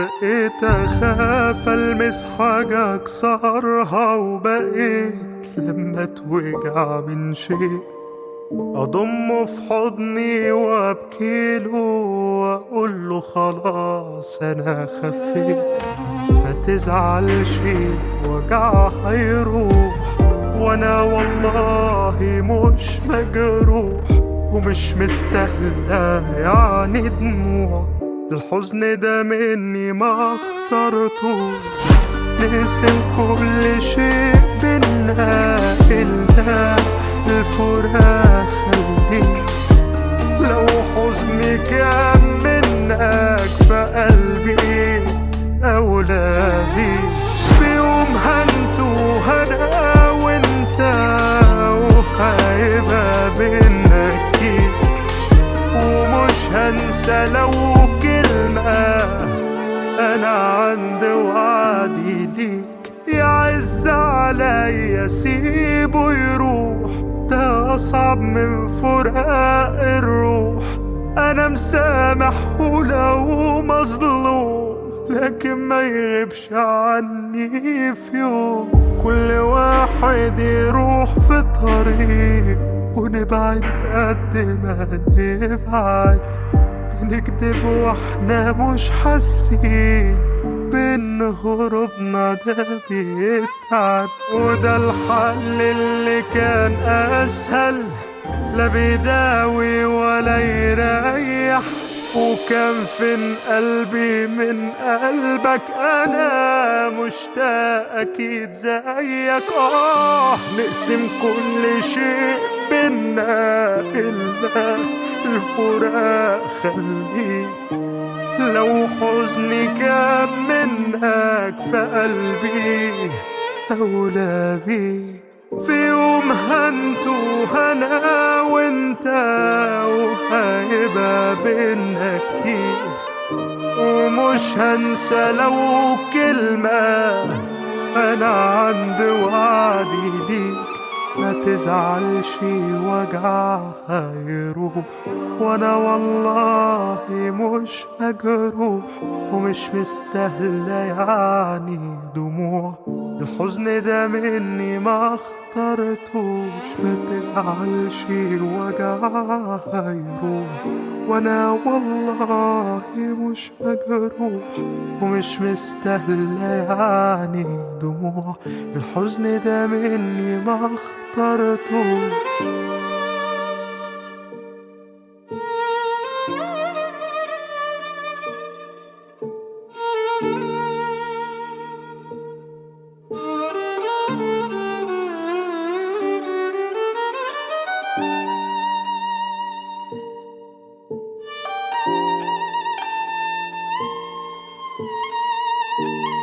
بقيت اخاف المس حاجة اكسرها وبقيت لما اتوجع من شيء اضمه في حضني وابكيله واقول له خلاص انا خفيت ما تزعلش وجع هيروح وانا والله مش مجروح ومش مستاهلة يعني دموع الحزن ده مني ما اخترتوش نقسم كل شيء بينا إلا الفراق خليك لو حزني كان منك فقلبي أولى بيك في يوم هنتوه أنا وأنت وهيبقى بينا كتير ومش هنسى لو كلمة أنا عند وعدي ليك يعز عليا سيبه يروح ده أصعب من فراق الروح أنا مسامح ولو مظلوم لكن ما يغيبش عني في يوم كل واحد يروح في طريق ونبعد قد ما نبعد نكذب واحنا مش حاسين بان هروبنا ده بيتعب وده الحل اللي كان اسهل لا بيداوي ولا يريح وكان فين قلبي من قلبك انا مشتاق اكيد زيك اه نقسم كل شيء بينا الا الفراق خليه لو حزني كان منك فقلبي أولى بيك في يوم هنتوه أنا وأنت وهيبقى بينا كتير ومش هنسى لو كلمة أنا عند وعدي ليك ما تزعلش وجعها يروح وانا والله مش مجروح ومش مستاهلة يعني دموع الحزن ده مني ما اخترتوش ما تزعلش وجعها يروح وانا والله مش مجروح ومش مستاهلة يعني دموع الحزن ده مني ما اخترتوش thank you